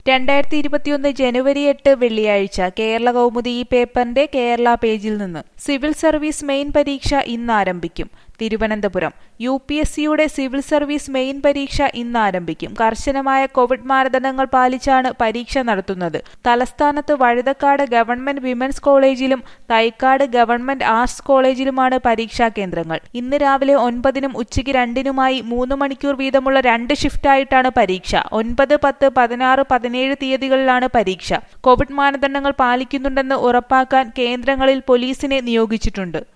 രണ്ടായിരത്തി ഇരുപത്തിയൊന്ന് ജനുവരി എട്ട് വെള്ളിയാഴ്ച കേരള കൗമുദി ഈ പേപ്പറിന്റെ കേരള പേജിൽ നിന്ന് സിവിൽ സർവീസ് മെയിൻ പരീക്ഷ ഇന്ന് ആരംഭിക്കും തിരുവനന്തപുരം യു പി എസ് സിയുടെ സിവിൽ സർവീസ് മെയിൻ പരീക്ഷ ഇന്ന് ആരംഭിക്കും കർശനമായ കോവിഡ് മാനദണ്ഡങ്ങൾ പാലിച്ചാണ് പരീക്ഷ നടത്തുന്നത് തലസ്ഥാനത്ത് വഴുതക്കാട് ഗവൺമെന്റ് വിമൻസ് കോളേജിലും തൈക്കാട് ഗവൺമെന്റ് ആർട്സ് കോളേജിലുമാണ് പരീക്ഷാ കേന്ദ്രങ്ങൾ ഇന്ന് രാവിലെ ഒൻപതിനും ഉച്ചയ്ക്ക് രണ്ടിനുമായി മൂന്ന് മണിക്കൂർ വീതമുള്ള രണ്ട് ഷിഫ്റ്റായിട്ടാണ് പരീക്ഷ ഒൻപത് പത്ത് പതിനാറ് പതിനേഴ് തീയതികളിലാണ് പരീക്ഷ കോവിഡ് മാനദണ്ഡങ്ങൾ പാലിക്കുന്നുണ്ടെന്ന് ഉറപ്പാക്കാൻ കേന്ദ്രങ്ങളിൽ പോലീസിനെ നിയോഗിച്ചിട്ടുണ്ട്